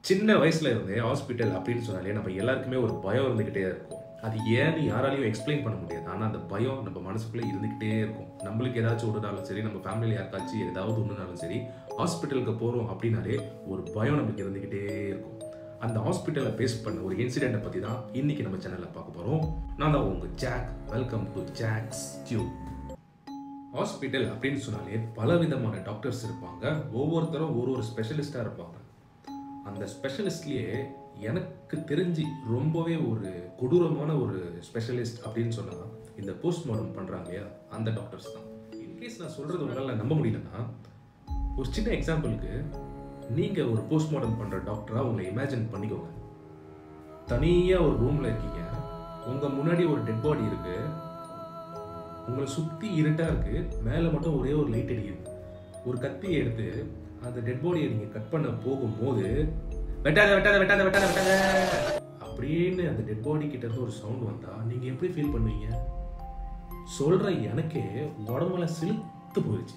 சின்ன வயசுல இருந்தே ஹாஸ்பிட்டல் அப்படின்னு சொன்னாலே நம்ம எல்லாருக்குமே ஒரு பயம் இருந்துகிட்டே இருக்கும் அது ஏன்னு யாராலையும் எக்ஸ்பிளைன் பண்ண முடியாது ஆனால் அந்த பயம் நம்ம மனசுக்குள்ளே இருந்துக்கிட்டே இருக்கும் நம்மளுக்கு ஏதாச்சும் ஒன்றுனாலும் சரி நம்ம ஃபேமிலியில் யாருக்காச்சும் ஏதாவது ஒன்றுனாலும் சரி ஹாஸ்பிட்டலுக்கு போகிறோம் அப்படின்னாலே ஒரு பயம் நம்மளுக்கு இருந்துக்கிட்டே இருக்கும் அந்த ஹாஸ்பிட்டலை பேஸ் பண்ண ஒரு இன்சிடெண்ட்டை பற்றி தான் இன்னைக்கு நம்ம சேனலில் பார்க்க போகிறோம் நான் தான் உங்கள் ஜாக் வெல்கம் டு ஜாக்ஸ் டியூ ஹாஸ்பிட்டல் அப்படின்னு சொன்னாலே பல விதமான டாக்டர்ஸ் இருப்பாங்க ஒவ்வொருத்தரும் ஒரு ஒரு ஸ்பெஷலிஸ்டாக இருப்பாங்க அந்த ஸ்பெஷலிஸ்ட்லேயே எனக்கு தெரிஞ்சு ரொம்பவே ஒரு கொடூரமான ஒரு ஸ்பெஷலிஸ்ட் அப்படின்னு சொன்னால் இந்த போஸ்ட்மார்ட்டம் பண்ணுறாங்க இல்லையா அந்த டாக்டர்ஸ் தான் இன்கேஸ் நான் சொல்கிறது உங்களால் நம்ப முடியலன்னா ஒரு சின்ன எக்ஸாம்பிளுக்கு நீங்கள் ஒரு போஸ்ட்மார்ட்டம் பண்ணுற டாக்டராக உங்களை இமேஜின் பண்ணிக்கோங்க தனியாக ஒரு ரூமில் இருக்கீங்க உங்கள் முன்னாடி ஒரு டெட் பாடி இருக்குது உங்களை சுற்றி இருட்டாக இருக்குது மேலே மட்டும் ஒரே ஒரு லைட் அடிக்குது ஒரு கத்தியை எடுத்து அந்த டெட் பாடியை நீங்கள் கட் பண்ண போகும்போது வெட்டாத வெட்டாத வெட்டாத வெட்டாத வெட்டாத அப்படின்னு அந்த டெட் பாடி கிட்ட இருந்து ஒரு சவுண்ட் வந்தா நீங்க எப்படி ஃபீல் பண்ணுவீங்க சொல்ற எனக்கே உடம்புல சிலுத்து போயிடுச்சு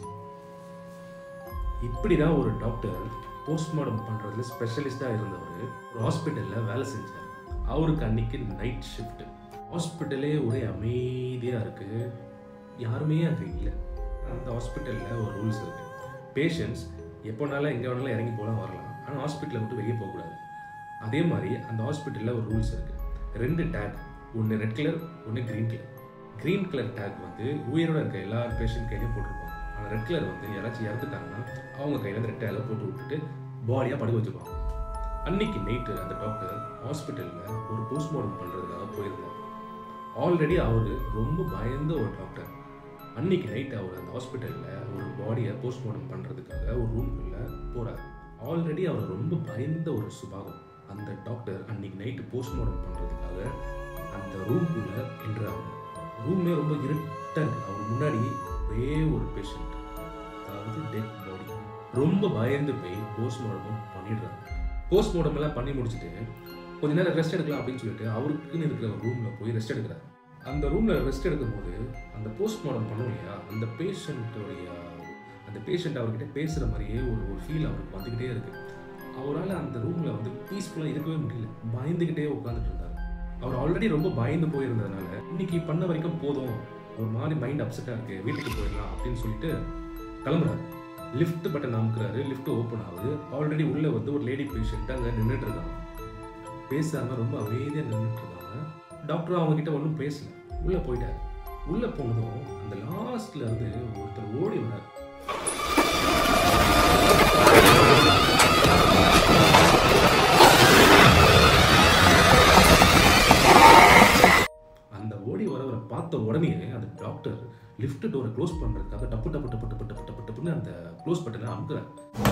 இப்படிதான் ஒரு டாக்டர் போஸ்ட்மார்ட்டம் பண்றதுல ஸ்பெஷலிஸ்டா இருந்தவர் ஒரு ஹாஸ்பிட்டல்ல வேலை செஞ்சார் அவருக்கு அன்னைக்கு நைட் ஷிஃப்ட் ஹாஸ்பிட்டலே ஒரே அமைதியா இருக்கு யாருமே அங்கே இல்லை அந்த ஹாஸ்பிட்டலில் ஒரு ரூல்ஸ் இருக்கு பேஷண்ட்ஸ் எப்போனாலும் எங்கே வேணாலும் இறங்கி போகலாம் வரலாம் ஆனால் ஹாஸ்பிட்டலை விட்டு வெளியே போகக்கூடாது அதே மாதிரி அந்த ஹாஸ்பிட்டலில் ஒரு ரூல்ஸ் இருக்குது ரெண்டு டேக் ஒன்று ரெட் கலர் ஒன்று green colour green colour tag வந்து உயிரோட இருக்க எல்லா பேஷண்ட் கையிலையும் போட்டிருப்பாங்க ஆனால் ரெட் கலர் வந்து யாராச்சும் இறந்துட்டாங்கன்னா அவங்க கையில் அந்த ரெட் டேகில் போட்டு விட்டுட்டு பாடியாக படுக்க வச்சுப்பாங்க அன்னைக்கு நைட்டு அந்த டாக்டர் ஹாஸ்பிட்டலில் ஒரு போஸ்ட்மார்ட்டம் பண்ணுறதுக்காக போயிருந்தார் ஆல்ரெடி அவர் ரொம்ப பயந்த ஒரு டாக்டர் அன்னைக்கு நைட் அவர் அந்த ஹாஸ்பிட்டலில் ஒரு பாடியை போஸ்ட்மார்ட்டம் பண்ணுறதுக்காக ஒரு ரூம்குள்ளே போகிறார் ஆல்ரெடி அவர் ரொம்ப பயந்த ஒரு சுபாவம் அந்த டாக்டர் அன்னைக்கு நைட்டு போஸ்ட்மார்ட்டம் பண்ணுறதுக்காக அந்த ரூம்குள்ளே என்றாங்க ரூம்லே ரொம்ப இருட்டாக இருக்கு அவர் முன்னாடி ஒரே ஒரு பேஷண்ட் அதாவது டெத் பாடி ரொம்ப பயந்து போய் போஸ்ட்மார்ட்டம் பண்ணிடுறாங்க போஸ்ட்மார்ட்டம் எல்லாம் பண்ணி முடிச்சுட்டு கொஞ்ச நேரம் ரெஸ்ட் எடுக்கலாம் அப்படின்னு சொல்லிட்டு அவருக்குன்னு இருக்கிற ரூமில் போய் ரெஸ்ட் எடுக்கிறார் அந்த ரூமில் ரெஸ்ட் எடுக்கும்போது அந்த போஸ்ட்மார்ட்டம் பண்ணோம் இல்லையா அந்த பேஷண்ட்டோடைய அந்த பேஷண்ட் அவர்கிட்ட பேசுகிற மாதிரியே ஒரு ஒரு ஃபீல் அவருக்கு வந்துக்கிட்டே இருக்கு அவரால் அந்த ரூமில் வந்து பீஸ்ஃபுல்லாக இருக்கவே முடியல பயந்துக்கிட்டே உட்காந்துட்டு இருந்தார் அவர் ஆல்ரெடி ரொம்ப பயந்து போயிருந்ததுனால இன்னைக்கு பண்ண வரைக்கும் போதும் ஒரு மாதிரி மைண்ட் அப்செட்டாக இருக்கு வீட்டுக்கு போயிடலாம் அப்படின்னு சொல்லிட்டு கிளம்புறாரு லிஃப்ட் பட்டன் அமுக்குறாரு லிஃப்ட் ஓப்பன் ஆகுது ஆல்ரெடி உள்ளே வந்து ஒரு லேடி பேஷண்ட் அங்கே நின்றுட்டு இருக்காங்க பேசாமல் ரொம்ப அமைதியாக நின்றுட்டு இருக்காங்க டாக்டர் அவங்க கிட்ட ஒன்றும் பேசல உள்ளே போயிட்டாரு உள்ளே போனதும் அந்த லாஸ்ட்ல இருந்து ஒருத்தர் ஓடி வரார் அந்த ஓடி வரவரை பார்த்த உடனே அந்த டாக்டர் லிஃப்ட் டோரை க்ளோஸ் பண்ணுறதுக்காக டப்பு டப்பு டப்பு டப்பு டப்பு டப்பு டப்புன்னு அந்த க்ளோஸ் பட்டனை அமுக்குறாரு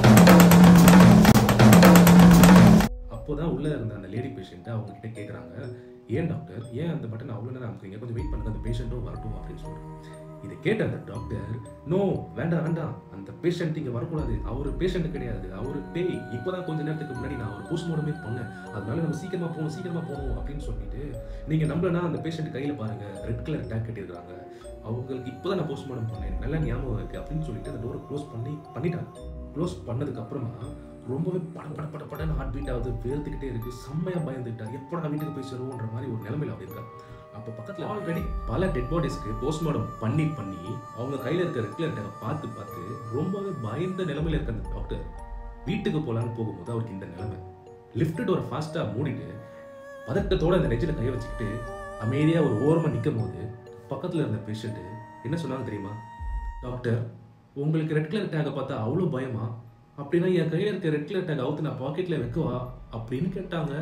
அப்போதான் உள்ள இருந்த அந்த லேடி பேஷண்ட் அவங்க கிட்ட கேட்குறாங்க ஏன் டாக்டர் ஏன் அந்த பட்டன் அவ்வளோ நேரம் அமுக்குறீங்க கொஞ்சம் வெயிட் பண்ணுங்க அந்த பேஷண்ட்டும் வரட்டும் அப்படின்னு சொல்றாரு இதை கேட்ட அந்த டாக்டர் நோ வேண்டாம் வேண்டாம் அந்த பேஷண்ட் இங்கே வரக்கூடாது அவர் பேஷண்ட் கிடையாது அவர் பேய் இப்போதான் கொஞ்ச நேரத்துக்கு முன்னாடி நான் ஒரு போஸ்ட்மார்டமே பண்ணேன் அதனால நம்ம சீக்கிரமா போகணும் சீக்கிரமா போகணும் அப்படின்னு சொல்லிட்டு நீங்க நம்பலனா அந்த பேஷண்ட் கையில பாருங்க ரெட் கலர் டேக் கட்டியிருக்காங்க அவங்களுக்கு இப்போதான் நான் போஸ்ட்மார்டம் பண்ணேன் எனக்கு நல்லா ஞாபகம் இருக்கு அப்படின்னு சொல்லிட்டு அந்த டோரை க்ளோஸ் பண்ணி பண்ணிட்டாங்க க்ளோஸ் பண்ணதுக்கு அப்புறமா ரொம்பவே பட பட பட படன்னு ஹார்ட் பீட் ஆகுது வேர்த்துக்கிட்டே இருக்கு செம்மையா பயந்துட்டார் எப்படா வீட்டுக்கு போய் சேருவோன்ற மாதிரி ஒரு நிலைமையில அவர் இருக்கார் அப்போ பக்கத்தில் ஆல்ரெடி பல டெட் பாடிஸ்க்கு போஸ்ட்மார்டம் பண்ணி பண்ணி அவங்க கையில் இருக்க ரெட் கலர் டேக்கை பார்த்து பார்த்து ரொம்பவே பயந்த நிலைமையில இருக்க அந்த டாக்டர் வீட்டுக்கு போகலான்னு போகும்போது அவருக்கு இந்த நிலைமை லிஃப்ட் டோரை ஃபாஸ்ட்டாக மூடிட்டு பதட்டத்தோட அந்த நெஞ்சில் கையை வச்சுக்கிட்டு அமைதியாக ஒரு ஓரமாக நிற்கும் போது பக்கத்தில் இருந்த பேஷண்ட்டு என்ன சொன்னாங்க தெரியுமா டாக்டர் உங்களுக்கு ரெட் கலர் டேக்கை பார்த்தா அவ்வளோ பயமா அப்படின்னா என் கையில் இருக்க ரெட் கலர் டேக் அவுத்து நான் பாக்கெட்டில் வைக்கவா அப்படின்னு கேட்டாங்க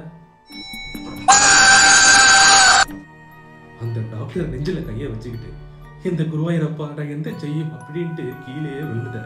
அந்த டாக்டர் நெஞ்சில கையை வச்சுக்கிட்டு இந்த குருவாயிரப்பா நான் எந்த செய்யும் அப்படின்ட்டு கீழே விழுந்துட்டாரு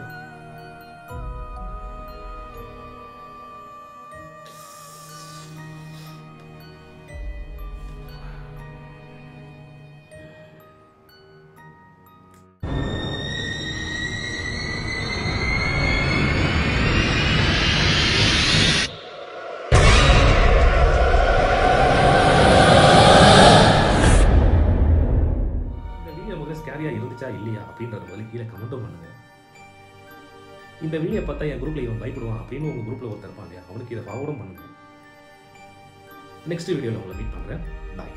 இந்த வீடியோ முதல்ல ஸ்கேரியா இருந்துச்சா இல்லையா அப்படின்றத முதல்ல கீழே கமெண்ட்டும் பண்ணுங்க இந்த வீடியோ பார்த்தா என் குரூப்ல இவன் பயப்படுவான் அப்படின்னு உங்க குரூப்ல ஒருத்தர் இருப்பாங்க அவனுக்கு இதை ஃபார்வர்டும் பண்ணுங்க நெக்ஸ்ட் வீடியோவில் உங்களை மீட் பண்ணுறேன் பாய்